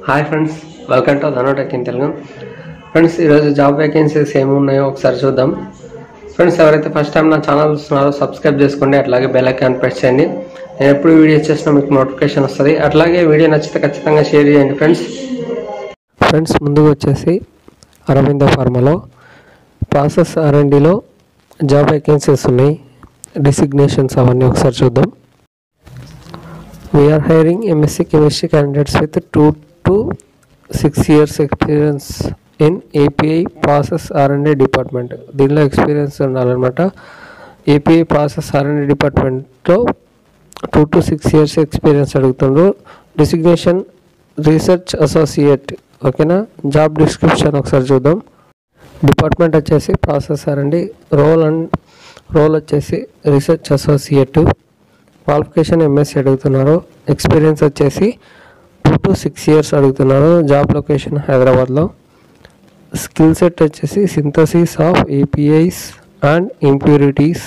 Hi friends welcome to Dhanotech in Telugu friends ఈరోజు job vacancies ఏమి ఉన్నాయో ఒకసారి చూద్దాం ఫ్రెండ్స్ ఎవరైతే ఫస్ట్ టైం నా ఛానల్ చూస్తున్నారో సబ్స్క్రైబ్ చేసుకోండి అట్లాగే బెల్ ఐకాన్ ప్రెస్ చేయండి నేను ఎప్పుడు వీడియో చేసినా మీకు నోటిఫికేషన్ వస్తుంది అట్లాగే వీడియో నచ్చితే ఖచ్చితంగా షేర్ చేయండి ఫ్రెండ్స్ ఫ్రెండ్స్ ముందుకు వచ్చేసి అరవింద ఫార్మాలో ప్రాసెస్ ఆర్ఎండిలో జాబ్ వేకెన్సీస్ ఉన్నాయి డిసిగ్నేషన్స్ అవన్నీ ఒకసారి చూద్దాం we are hiring MSc chemistry candidates with 2 to 6 years experience in API process R&D department దీనిలో ఎక్స్పీరియన్స్ ఉండాలన్నమాట ఏపీఐ ప్రాసెస్ R&D డిపార్ట్మెంట్లో two to six years experience అడుగుతుండ్రు డిసిగ్నేషన్ రీసెర్చ్ అసోసియేట్ ఓకేనా జాబ్ డిస్క్రిప్షన్ ఒకసారి చూద్దాం డిపార్ట్మెంట్ వచ్చేసి process R&D role and role వచ్చేసి research associate qualification MSc అడుగుతున్నారు ఎక్స్పీరియన్స్ వచ్చేసి టూ టు సిక్స్ ఇయర్స్ అడుగుతున్నారు జాబ్ లొకేషన్ హైదరాబాద్లో స్కిల్ సెట్ వచ్చేసి synthesis of APIs and impurities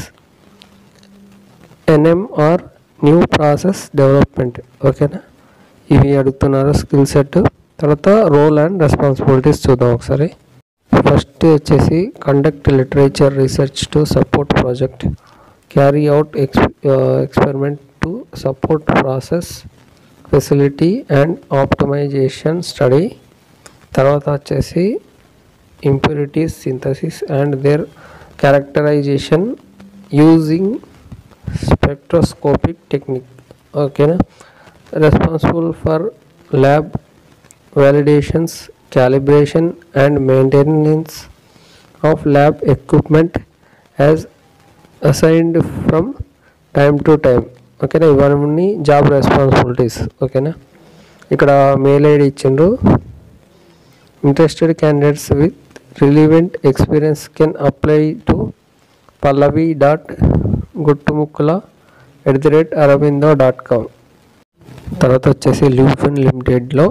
NMR new process development ఓకేనా ఇవి అడుగుతున్నారు స్కిల్ సెట్ తర్వాత రోల్ అండ్ రెస్పాన్సిబిలిటీస్ చూద్దాం ఒకసారి ఫస్ట్ వచ్చేసి conduct literature research to support project carry out ex- uh, experiment to support process facility and optimization study తర్వాత వచ్చేసి impurities synthesis and their characterization using spectroscopic technique ఓకేనా responsible for lab validations calibration and maintenance of lab equipment as assigned from time to time ఓకేనా ఇవన్నీ job responsibilities ఓకేనా ఇక్కడ mail ID ఇచ్చిండ్రు interested candidates with relevant experience can apply to Pallavi dot Guttumukkula at the rate Aurobindo dot com తర్వాత వచ్చేసి లివ్ఫిన్ లిమిటెడ్లో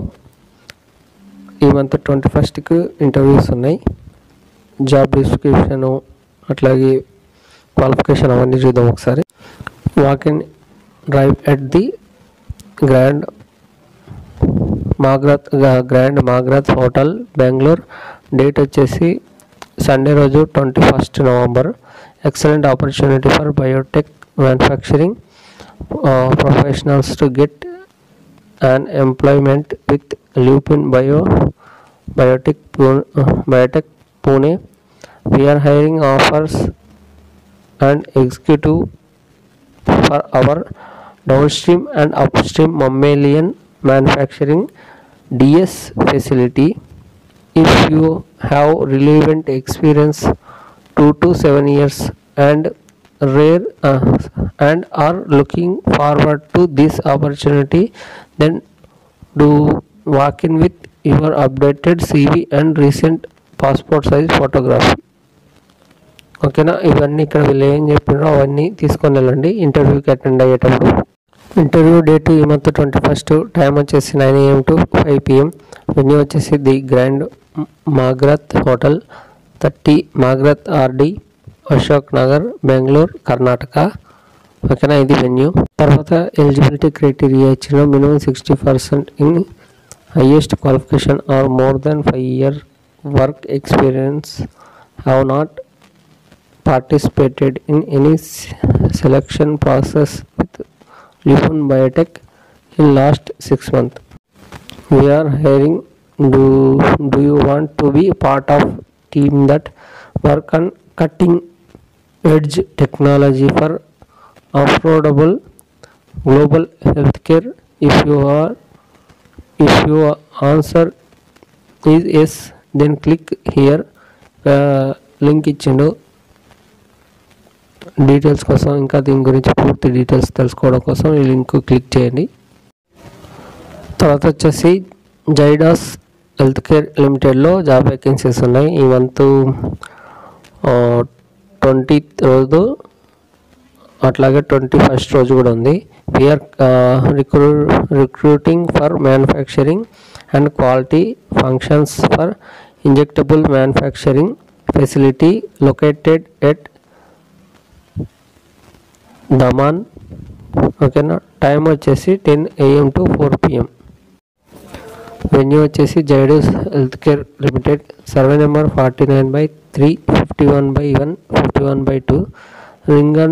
ఈ మంత్ ట్వంటీ ఫస్ట్కి ఇంటర్వ్యూస్ ఉన్నాయి జాబ్ డిస్క్రిప్షను అట్లాగే క్వాలిఫికేషన్ అవన్నీ చూద్దాం ఒకసారి walk in drive at the grand Magrath grand Magrath hotel Bengaluru date వచ్చేసి సండే రోజు twenty first November excellent opportunity for biotech manufacturing professionals to get an employment with Lupin Bio Biotech Pune, Biotech Pune. We are hiring offers and executive for our downstream and upstream mammalian manufacturing DS facility. If you have relevant experience, two to seven years, and rare uh, and are looking forward to this opportunity, then do walk in with your updated CV and recent passport size photograph. ఓకేనా ఇవన్నీ ఇక్కడ వీళ్ళు ఏం చెప్పినారో అవన్నీ తీసుకొని వెళ్ళండి ఇంటర్వ్యూకి attend అయ్యేటప్పుడు ఇంటర్వ్యూ డేట్ ఈ మంత్ ట్వంటీ ఫస్ట్ టైం వచ్చేసి nine AM to five PM venue వచ్చేసి the grand Magrath hotel thirty Magrath RD Ashok Nagar Bengaluru Karnataka ఓకేనా ఇది వెన్యూ తర్వాత ఎలిజిబిలిటీ క్రైటీరియా ఇచ్చిన minimum sixty percent in highest qualification or more than five year work experience have not participated in any s- selection process with Lupin Biotech in last six months. We are hiring. Do Do you want to be part of team that work on cutting edge technology for affordable global healthcare? If you are, if your answer is yes, then click here. Uh, link ఇచ్చిండు details కోసం ఇంకా దీని గురించి పూర్తి details తెలుసుకోవడం కోసం ఈ link click చేయండి తర్వాత వచ్చేసి జైడాస్ హెల్త్ కేర్ లిమిటెడ్లో జాబ్ వేకెన్సీస్ ఉన్నాయి ఈ మంత్ ట్వంటీ రోజు అట్లాగే ట్వంటీ ఫస్ట్ రోజు కూడా ఉంది we're recruit recruiting for manufacturing and quality functions for injectable manufacturing facility located at Daman ఓకేనా టైం వచ్చేసి ten AM to four PM venue వచ్చేసి Zydus health care limited survey number forty nine by three fifty one by one fifty one by two Ringan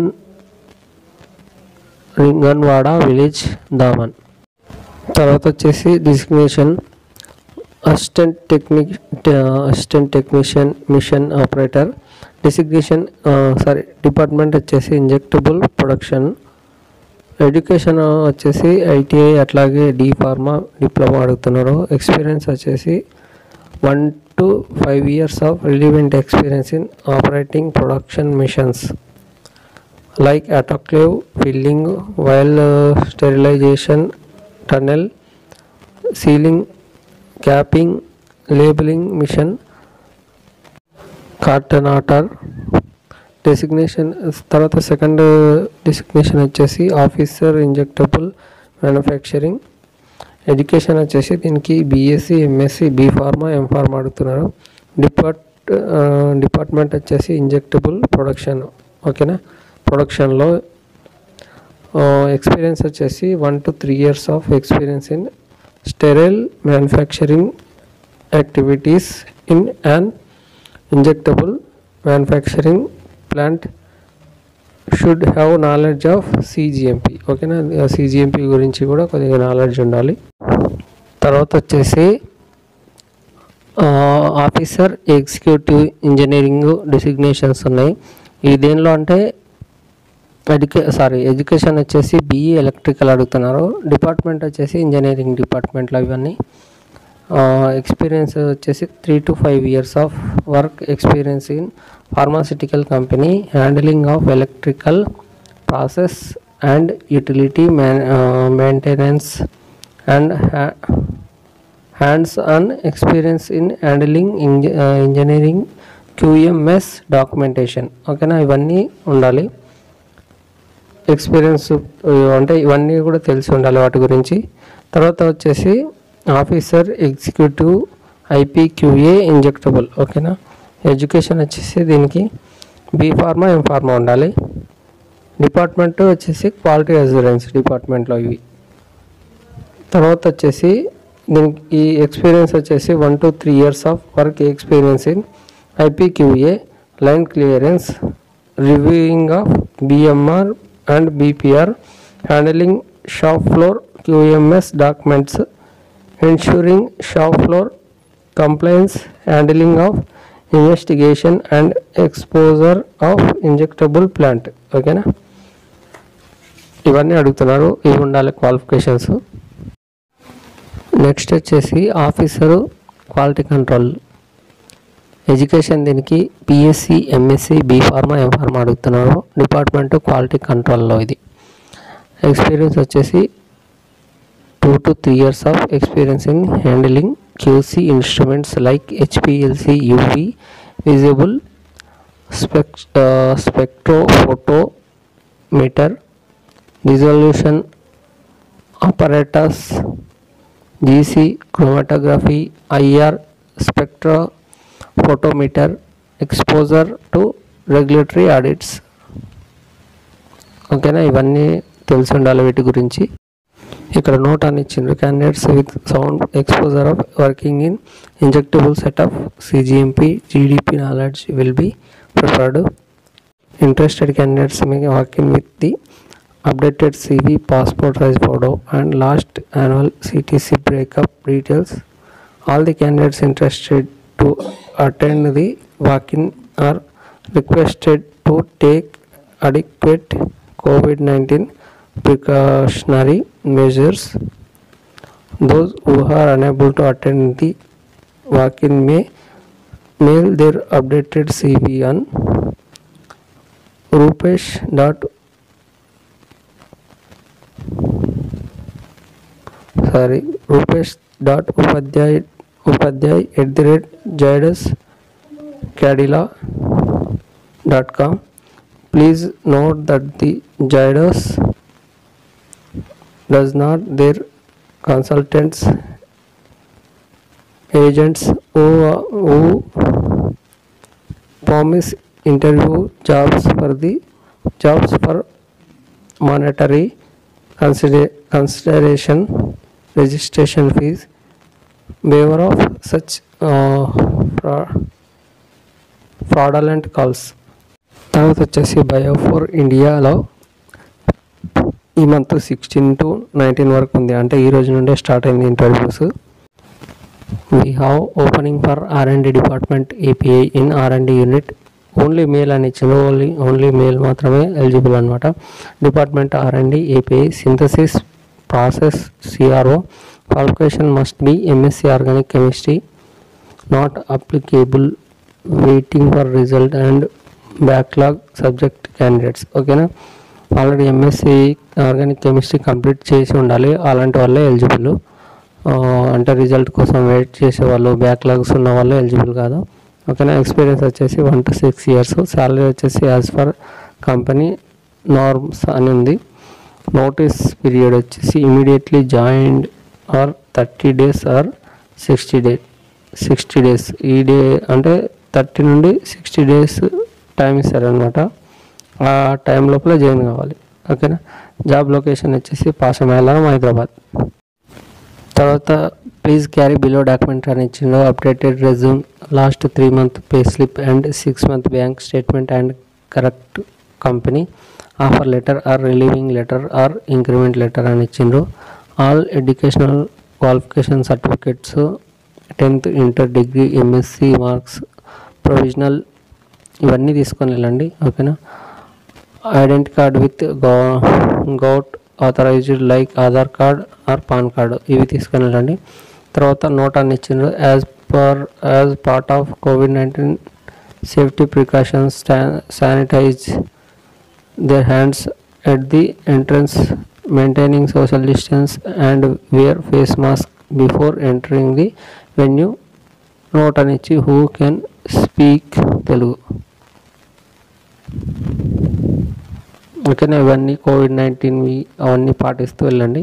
Ringanwada village Daman తర్వాత వచ్చేసి designation assistant technic assistant technician machine operator designation sorry department వచ్చేసి injectable production education వచ్చేసి ITI అట్లాగే D pharma diploma అడుగుతున్నారు experience వచ్చేసి one to five years of relevant experience in operating production machines like autoclave filling vial sterilization tunnel sealing capping labelling machine cartonator designation తర్వాత second designation వచ్చేసి officer injectable manufacturing education వచ్చేసి దీనికి BSc MSc B pharma M pharma అడుగుతున్నారు depart department వచ్చేసి injectable production ఓకేనా ప్రొడక్షన్లో experience వచ్చేసి one to three years of experience in sterile manufacturing activities in and injectable manufacturing plant should have knowledge of cGMP ఓకేనా cGMP గురించి కూడా కొద్దిగా knowledge ఉండాలి తర్వాత వచ్చేసి ఆఫీసర్ ఎగ్జిక్యూటివ్ ఇంజనీరింగ్ డిసిగ్నేషన్స్ ఉన్నాయి ఈ దేనిలో అంటే ఎడ్యుకే సారీ ఎడ్యుకేషన్ వచ్చేసి బీఈ ఎలక్ట్రికల్ అడుగుతున్నారు డిపార్ట్మెంట్ వచ్చేసి ఇంజనీరింగ్ డిపార్ట్మెంట్లో ఇవన్నీ ఎక్స్పీరియన్స్ వచ్చేసి three to five years of work experience in pharmaceutical company handling of electrical process and utility man maintenance and hands on experience in handling engineering QMS documentation ఓకేనా ఇవన్నీ ఉండాలి experience అంటే ఇవన్నీ కూడా తెలిసి ఉండాలి వాటి గురించి తర్వాత వచ్చేసి ఆఫీసర్ ఎగ్జిక్యూటివ్ ఐపీక్యూఏ ఇంజెక్టబుల్ ఓకేనా ఎడ్యుకేషన్ వచ్చేసి దీనికి బీ ఫార్మా ఎం ఫార్మా ఉండాలి డిపార్ట్మెంట్ వచ్చేసి క్వాలిటీ అసూరెన్స్ డిపార్ట్మెంట్లో ఇవి తర్వాత వచ్చేసి దీనికి ఈ ఎక్స్పీరియన్స్ వచ్చేసి one to three years of work experience in IPQA line clearance reviewing of BMR and BPR handling shop floor QMS documents ensuring shop floor compliance handling of investigation and exposure of injectable plant ఓకేనా ఇవన్నీ అడుగుతున్నారు ఇవి ఉండాలి qualifications next వచ్చేసి officer quality control education దీనికి BSc MSc B pharma M pharma అడుగుతున్నారు department quality కంట్రోల్లో ఇది ఎక్స్పీరియన్స్ వచ్చేసి two to three years of experience in handling QC instruments like HPLC UV visible spec spectrophotometer resolution operators GC chromatography IR spectrophotometer exposure to regulatory audits ఓకేనా ఇవన్నీ తెలిసి ఉండాలి వీటి గురించి ఇక్కడ నోట్ అని ఇచ్చిండ్రు candidates with sound exposure of working in injectable setup cGMP GDP knowledge will be preferred interested candidates may walk in with the updated CV, passport size photo and last annual CTC breakup details. All the candidates interested to attend the walk-in are requested to take adequate COVID-19 precautionary measures. Those who are unable to attend the walk-in may mail their updated CV on rupesh dot sorry rupesh dot upadhyay upadhyay at the rate jadus cadila dot com please note that the jadus does not their consultants agents who, who promise interview jobs for the jobs for monetary consider, consideration registration fees waiver of such fraudulent calls తర్వాత వచ్చేసి bio four ఇండియాలో ఈ month sixteen to nineteen వరకు ఉంది అంటే ఈ రోజు నుండే స్టార్ట్ అయింది interviews we have opening for R and D department API in R and D unit only male అని ఇచ్చింది ఓన్లీ ఓన్లీ మేల్ మాత్రమే ఎలిజిబుల్ అనమాట department R and D API synthesis process CRO qualification must be MSc organic chemistry not applicable waiting for result and backlog subject candidates ఓకేనా already MSc organic chemistry complete చేసి ఉండాలి అలాంటి వాళ్ళే eligible అంటే result కోసం wait చేసే వాళ్ళు backlogs ఉన్న వాళ్ళు ఎలిజిబుల్ కాదు ఓకేనా ఎక్స్పీరియన్స్ వచ్చేసి one to six years salary వచ్చేసి యాజ్ పర్ కంపెనీ నార్మ్స్ అని ఉంది నోటీస్ పీరియడ్ వచ్చేసి immediately joined or thirty days or sixty day sixty days ఈ డే అంటే థర్టీ నుండి సిక్స్టీ డేస్ టైం ఇస్తారనమాట ఆ టైం లోపల జాయిన్ కావాలి ఓకేనా జాబ్ లొకేషన్ వచ్చేసి పాసమేళం హైదరాబాద్ తర్వాత ప్లీజ్ క్యారీ బిలో డాక్యుమెంట్ అని ఇచ్చిండు updated resume last three month pay slip and six month bank statement and correct company offer letter or relieving letter or increment letter అని ఇచ్చిండ్రు all educational qualification certificates tenth inter degree MSc marks provisional ఇవన్నీ తీసుకొని వెళ్ళండి ఓకేనా identity card with go govt authorized like Aadhaar card or PAN card ఇవి తీసుకొని వెళ్ళండి తర్వాత నోట్ అని ఇచ్చిండ్రు as per as part of COVID nineteen safety precautions sanitize their hands at the entrance maintaining social distance and wear face mask before entering the venue note అని ఇచ్చి who can speak Telugu ఓకేనా ఇవన్నీ Covid నైన్టీన్వి అవన్నీ పాటిస్తూ వెళ్ళండి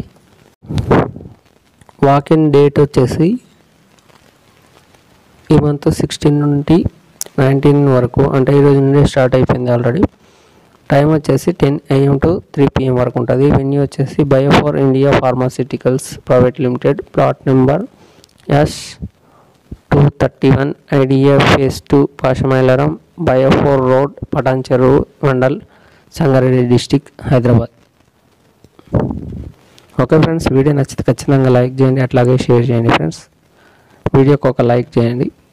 walk in date వచ్చేసి ఈ month sixteen నుండి నైన్టీన్ వరకు అంటే ఈరోజు నుండి స్టార్ట్ అయిపోయింది ఆల్రెడీ టైం వచ్చేసి ten AM to three PM వరకు ఉంటుంది వెన్యూ వచ్చేసి bio for India pharmaceuticals private limited plot number S two thirty one IDA phase two Pashamylaram bio four road Patancheru mandal Sangareddy district Hyderabad okay friends video నచ్చితే ఖచ్చితంగా like చేయండి అట్లాగే share చేయండి friends వీడియోకి ఒక లైక్ చేయండి